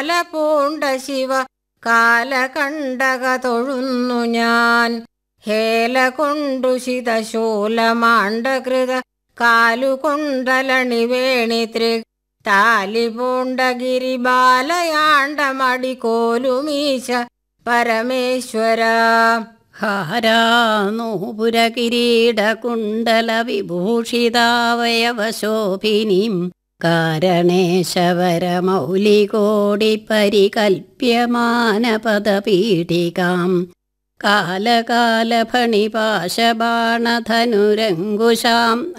പൂണ്ട ശിവ കാലകണ്ടക തൊഴുന്നു ഞാൻ ഹേല കൊണ്ടു ശിതശൂലമാണ്ടകൃത കാലുകൊണ്ടലണി വേണി തൃ താലി പൂണ്ട ഗിരിബാലയാണ്ട മടികോലുമീശ പരമേശ്വര ഹാരാനൂപുരകിരീടകുണ്ടല വിഭൂഷിതാവയവശോഭിനീം കാരണേശവരമൗലികോടി പരികൽപ്യമാനപദപീഠികാം കാലകാലഫണിപാശബാണധനുരങ്കുശാം